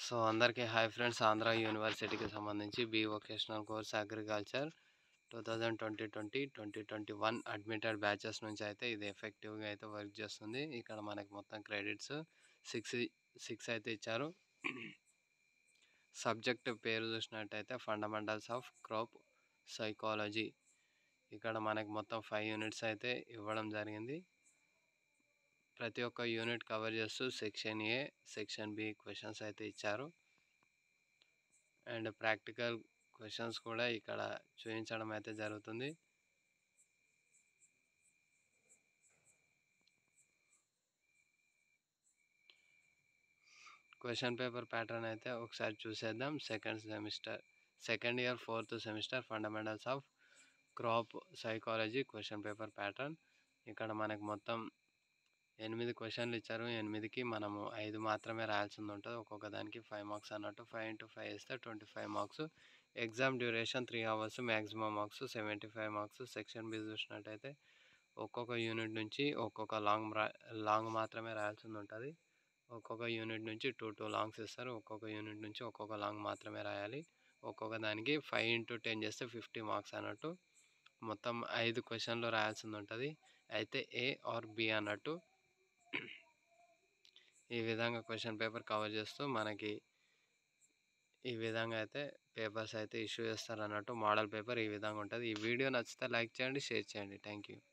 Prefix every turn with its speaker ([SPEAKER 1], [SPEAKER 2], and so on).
[SPEAKER 1] so అందరికీ hi friends Andhra యూనివర్సిటీకి సంబంధించి B vocational course agriculture two thousand twenty twenty twenty twenty one admitted batches నుంచి అయితే ఇది ఎఫెక్టివ్గా అయితే వర్క్ చేస్తుంది ఇక్కడ మనకి మొత్తం క్రెడిట్స్ సిక్స్ సిక్స్ అయితే ఇచ్చారు సబ్జెక్ట్ పేరు చూసినట్టయితే ఫండమెంటల్స్ ఆఫ్ క్రాప్ సైకాలజీ ఇక్కడ మనకి మొత్తం ఫైవ్ యూనిట్స్ అయితే ఇవ్వడం జరిగింది ప్రతి ఒక్క యూనిట్ కవర్ చేస్తూ section A section B questions అయితే ఇచ్చారు అండ్ ప్రాక్టికల్ క్వశ్చన్స్ కూడా ఇక్కడ చూపించడం అయితే జరుగుతుంది క్వశ్చన్ పేపర్ ప్యాటర్న్ అయితే ఒకసారి చూసేద్దాం second semester second year fourth semester fundamentals of crop psychology question paper pattern ఇక్కడ మనకు మొత్తం ఎనిమిది క్వశ్చన్లు ఇచ్చారు ఎనిమిదికి మనము ఐదు మాత్రమే రాయాల్సి ఉంటుంది ఒక్కొక్క దానికి ఫైవ్ మార్క్స్ అన్నట్టు ఫైవ్ ఇంటూ ఫైవ్ ఇస్తే twenty five marks exam duration three hours maximum marks seventy five marks section B చూసినట్టయితే ఒక్కొక్క యూనిట్ నుంచి ఒక్కొక్క లాంగ్ లాంగ్ మాత్రమే రాయాల్సి ఉంటుంది ఒక్కొక్క యూనిట్ నుంచి టూ టూ లాంగ్స్ ఇస్తారు ఒక్కొక్క యూనిట్ నుంచి ఒక్కొక్క లాంగ్ మాత్రమే రాయాలి ఒక్కొక్క దానికి ఫైవ్ ఇంటూ టెన్ చేస్తే ఫిఫ్టీ మార్క్స్ అన్నట్టు మొత్తం ఐదు క్వశ్చన్లు రాయాల్సి ఉంటుంది అయితే ఏ ఆర్ బి అన్నట్టు ఈ విధంగా క్వశ్చన్ పేపర్ కవర్ చేస్తూ మనకి ఈ విధంగా అయితే పేపర్స్ అయితే ఇష్యూ చేస్తారు అన్నట్టు మోడల్ పేపర్ ఈ విధంగా ఉంటుంది ఈ వీడియో నచ్చితే లైక్ చేయండి షేర్ చేయండి థ్యాంక్ యూ